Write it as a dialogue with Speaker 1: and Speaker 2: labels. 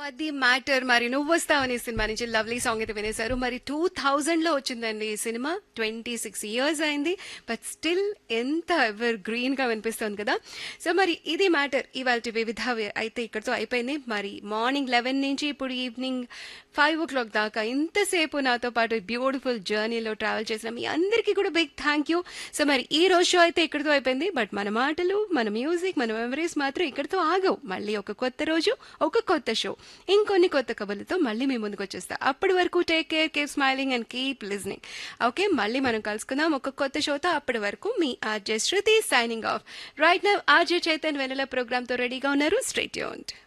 Speaker 1: అది మ్యాటర్ మరి నువ్వు వస్తావు అనే సినిమా నుంచి లవ్లీ సాంగ్ అయితే వినేశారు మరి టూ థౌజండ్ లో వచ్చిందండి ఈ cinema twenty six years but బట్ స్టిల్ ఎంత ఎవర్ గ్రీన్ గా వినిపిస్తుంది కదా సో మరి ఇది మ్యాటర్ ఇవాళ వివిధ అయితే ఇక్కడతో అయిపోయింది మరి మార్నింగ్ లెవెన్ నుంచి ఇప్పుడు ఈవినింగ్ ఫైవ్ ఓ క్లాక్ దాకా ఇంతసేపు నాతో పాటు బ్యూటిఫుల్ జర్నీలో ట్రావెల్ చేసిన మీ అందరికీ కూడా బిగ్ థ్యాంక్ యూ సో మరి ఈ రోజు షో అయితే ఇక్కడితో అయిపోయింది బట్ మన మాటలు మన మ్యూజిక్ మన మెమరీస్ మాత్రం ఇక్కడితో ఆగవు మళ్ళీ ఒక కొత్త రోజు ఒక కొత్త షో ఇంకొన్ని కొత్త కబుర్లతో మళ్ళీ మీ ముందుకు వచ్చేస్తా అప్పటి వరకు take care keep smiling and keep listening okay మళ్ళీ మనం కలుసుకుందాం ఒక కొత్త షోతో అప్పటి వరకు మీ RJ Shruti signing off right now RJ Chaitan వెనల ప్రోగ్రామ్తో రెడీగా ఉన్నారు స్ట్రేట్ యూన్డ్